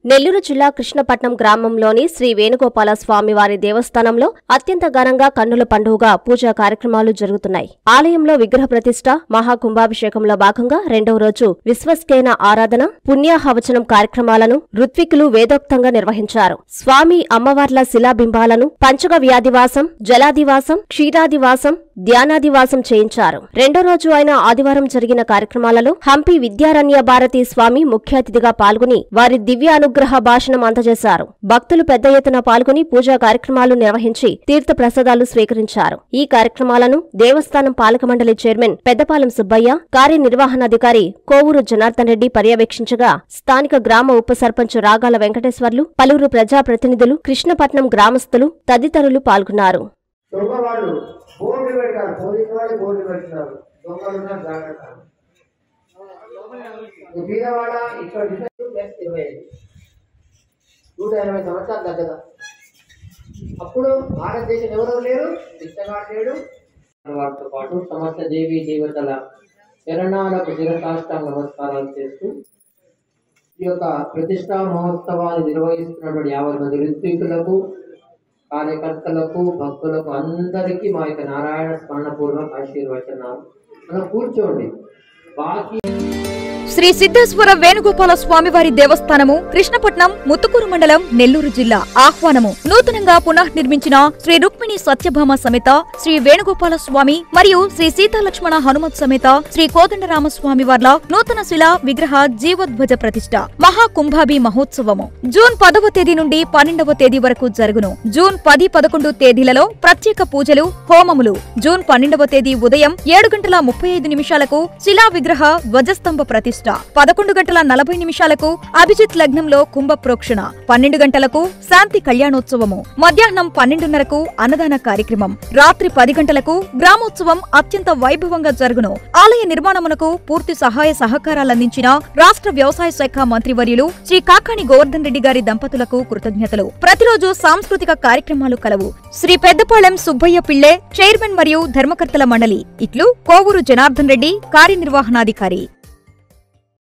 నెల్లూరు జిల్లా కృష్ణపట్నం గ్రామంలోని శ్రీ వేణుగోపాల స్వామి వారి దేవస్థానంలో అత్యంత ఘనంగా కన్నుల పండుగగా పూజా కార్యక్రమాలు జరుగుతున్నాయి ఆలయంలో విగ్రహ ప్రతిష్ట మహాకుంభాభిషేకంలో భాగంగా రెండవ రోజు విశ్వస్కేన ఆరాధన పుణ్యాహవచనం కార్యక్రమాలను ఋత్వికులు వేదోక్తంగా నిర్వహించారు స్వామి అమ్మవార్ల శిలాబింబాలను పంచగ వ్యాధివాసం జలాదివాసం క్షీరాదివాసం ధ్యానాదివాసం చేయించారు రెండో రోజు అయిన ఆదివారం జరిగిన కార్యక్రమాలలో హంపి విద్యారణ్య భారతి స్వామి ముఖ్య అతిథిగా పాల్గొని వారి దివ్య అనుగ్రహ భాషణం అందజేశారు భక్తులు పెద్ద ఎత్తున పాల్గొని పూజా కార్యక్రమాలు నిర్వహించి తీర్థ ప్రసాదాలు స్వీకరించారు ఈ కార్యక్రమాలను దేవస్థానం పాలక మండలి చైర్మన్ పెద్దపాలెం సుబ్బయ్య కార్యనిర్వహణాధికారి కోవూరు జనార్దన్ రెడ్డి పర్యవేక్షించగా స్థానిక గ్రామ ఉప సర్పంచ్ రాగాల వెంకటేశ్వర్లు పలువురు ప్రజాప్రతినిధులు కృష్ణపట్నం గ్రామస్తులు తదితరులు పాల్గొన్నారు దొంగ వాళ్ళు బోర్డు పెట్టారు పోలీసు వాళ్ళు బోర్డు పెట్టినారు దొంగలు ఉన్నారు జాగ్రత్త ఈ బీదవాడ ఇక్కడ డిసైడ్ ప్లస్ ఇరవై ఐదు నూట ఎనభై సంవత్సరాలు దగ్గర అప్పుడు భారతదేశం ఎవరెవరు లేరు బిచ్చగాడు లేడు వారితో పాటు సమస్త దేవి దేవతల చరణాలకు శిరసాష్టాంగ నమస్కారాలు చేస్తూ ఈ యొక్క ప్రతిష్టా మహోత్సవాన్ని నిర్వహిస్తున్నటువంటి యాభై మంది ఋత్వికులకు కార్యకర్తలకు భక్తులకు అందరికీ మా యొక్క నారాయణ స్మరణపూర్వక ఆశీర్వచనాలు మనం కూర్చోండి బాకీ శ్రీ సిద్ధేశ్వర వేణుగోపాల స్వామివారి దేవస్థానము కృష్ణపట్నం ముత్తుకూరు మండలం నెల్లూరు జిల్లా ఆహ్వానము నూతనంగా పునఃనిర్మించిన శ్రీ రుక్మిణి సత్యభామ సమేత శ్రీ వేణుగోపాల స్వామి మరియు శ్రీ సీతాలక్ష్మణ హనుమత్ సమేత శ్రీ కోదండరామ స్వామి వార్ల నూతన శిలా విగ్రహ జీవోద్భజ ప్రతిష్ట మహాకుంభాభి మహోత్సవము జూన్ పదవ తేదీ నుండి పన్నెండవ తేదీ వరకు జరుగును జూన్ పది పదకొండు తేదీలలో ప్రత్యేక పూజలు హోమములు జూన్ పన్నెండవ తేదీ ఉదయం ఏడు గంటల ముప్పై ఐదు నిమిషాలకు శిలా విగ్రహ ధ్వజస్తంభ ప్రతిష్ట పదకొండు గంటల నలభై నిమిషాలకు అభిజిత్ లగ్నంలో కుంభ ప్రోక్షణ పన్నెండు గంటలకు శాంతి కళ్యాణోత్సవము మధ్యాహ్నం పన్నెండున్నరకు అన్నదాన కార్యక్రమం రాత్రి పది గంటలకు గ్రామోత్సవం అత్యంత వైభవంగా జరుగును ఆలయ నిర్మాణమునకు పూర్తి సహాయ సహకారాలందించిన రాష్ట్ర వ్యవసాయ శాఖ మంత్రివర్యులు శ్రీ కాకాణి గోవర్ధన్ రెడ్డి గారి దంపతులకు కృతజ్ఞతలు ప్రతిరోజు సాంస్కృతిక కార్యక్రమాలు కలవు శ్రీ పెద్దపాళెం సుబ్బయ్య పిళ్ళే చైర్మన్ మరియు ధర్మకర్తల మండలి ఇట్లు కోవూరు జనార్దన్ రెడ్డి కార్యనిర్వహణాధికారి